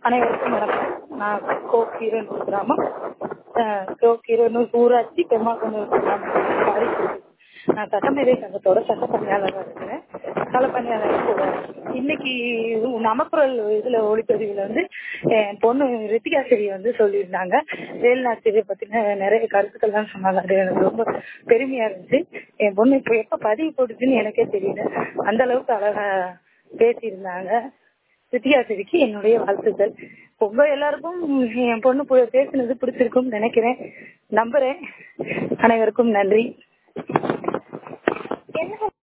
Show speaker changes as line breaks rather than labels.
அனைவருக்கும் வணக்கம் நான் கோ கீரனூர் கிராமம் அஹ், கோ கீரனூர் ஊராட்சி பெருமாக்கனூர் கிராமம் பாரிப்பூர். நான் சட்டமேதை சங்கத்தோட சட்ட பணியாளராக இருக்கிறேன் கள பணியாளர் கூட இன்னைக்கு நமக்குரல் இதுல ஒளிப்பதிவுல வந்து என் பொண்ணு ரித்திகாசிரி வந்து சொல்லியிருந்தாங்க வேலுநாச்சிரியை பத்தின நிறைய கருத்துக்கள்லாம் சொன்னாங்க அது எனக்கு ரொம்ப பெருமையா இருந்துச்சு என் பொண்ணு இப்ப எப்ப பதிவு போட்டுச்சுன்னு எனக்கே தெரியல அந்த அளவுக்கு அழகா பேசியிருந்தாங்க வித்தியாசரிக்கு என்னுடைய வாழ்த்துக்கள் உங்க எல்லாருக்கும் என் பொண்ணு பு- பேசுனது பிடிச்சிருக்கும்னு நினைக்கிறேன் நம்புறேன் அனைவருக்கும் நன்றி